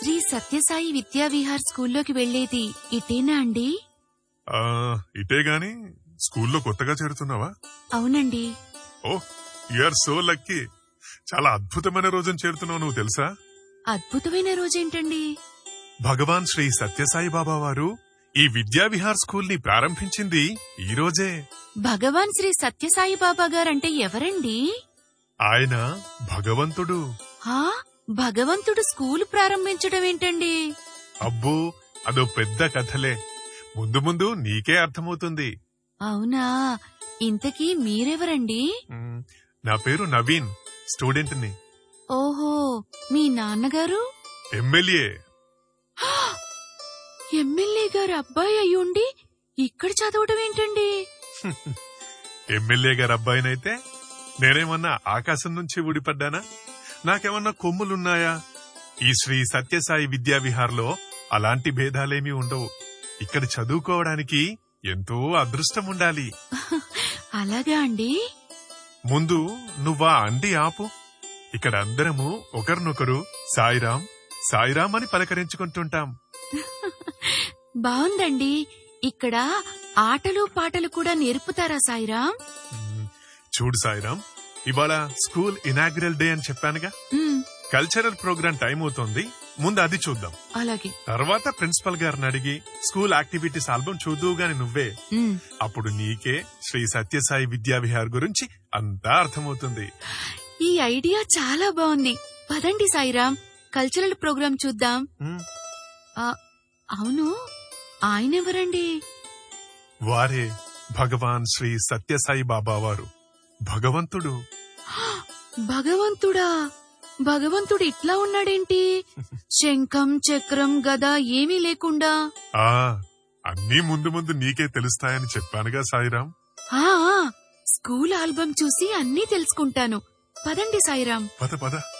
శ్రీ సత్యసాయి విద్యావిహార్ స్కూల్లోకి వెళ్లేది ఇటేనా అండి ఆ, ఇటే గాని స్కూల్లో కొత్తగా చేరుతున్నావా అవునండి ఓ యూఆర్ సో లక్కీ చాలా అద్భుతమైన రోజున చేరుతున్నావు నువ్వు తెలుసా అద్భుతమైన రోజేంటండి భగవాన్ శ్రీ సత్యసాయి బాబా వారు ఈ విద్యా విహార్ స్కూల్ ని ప్రారంభించింది ఈ రోజే భగవాన్ శ్రీ సత్యసాయి బాబా గారంటే ఎవరండి ఆయన భగవంతుడు హా భగవంతుడు స్కూల్ ప్రారంభించడం ఏంటండి అబ్బో అదో పెద్ద కథలే ముందు ముందు నీకే అర్థమవుతుంది అవునా ఇంతకీ మీరెవరండి మ్, నా పేరు నవీన్ స్టూడెంట్ ని ఓహో మీ నాన్నగారు ఎమ్మెల్యే ఎమ్మెల్యే గారు అబ్బాయి అయ్యుండి ఇక్కడ చదవడం ఏంటండి ఎమ్మెల్యే గారి అబ్బాయినైతే నేనేమన్నా ఆకాశం నుంచి ఊడిపడ్డానా నాకేమన్నా కొమ్ములున్నాయా ఈ శ్రీ సత్యసాయి విద్యా విహార్లో అలాంటి భేదాలేమీ ఉండవు ఇక్కడ చదువుకోవడానికి ఎంతో అదృష్టం ఉండాలి అలాగా అండి ముందు నువ్వా అండి ఆపు ఇక్కడ అందరము ఒకరినొకరు సాయిరాం సాయిరాం అని పలకరించుకుంటుంటాం బావుందండి ఇక్కడ ఆటలు పాటలు కూడా నేర్పుతారా సాయిరాం మ్, చూడు సాయిరాం ఇవాళ స్కూల్ ఇనాగ్రల్ డే అని చెప్పానుగా ఉమ్, కల్చరల్ ప్రోగ్రామ్ టైం అవుతోంది ముందు అది చూద్దాం అలాగే తర్వాత ప్రిన్సిపల్ గారిని అడిగి స్కూల్ యాక్టివిటీస్ ఆల్బమ్ చూద్దువు గాని నువ్వే ఉమ్, అప్పుడు నీకే శ్రీ సత్యసాయి విద్యా విహార్ గురించి అంతా అర్థమవుతుంది ఈ ఐడియా చాలా బాగుంది పదండి సాయిరాం కల్చరల్ ప్రోగ్రాం చూద్దాం మ్, ఆ, అవును ఆయనెవరండి వారే భగవాన్ శ్రీ సత్యసాయి బాబా వారు భగవంతుడు భగవంతుడా భగవంతుడు ఇట్లా ఉన్నాడేంటి శంఖం చక్రం గద ఏమీ లేకుండా ఆ అన్నీ ముందు ముందు నీకే తెలుస్తాయని చెప్పానుగా సాయిరాం ఆ ఆ, స్కూల్ ఆల్బమ్ చూసి అన్నీ తెలుసుకుంటాను పదండి సాయిరాం పద పద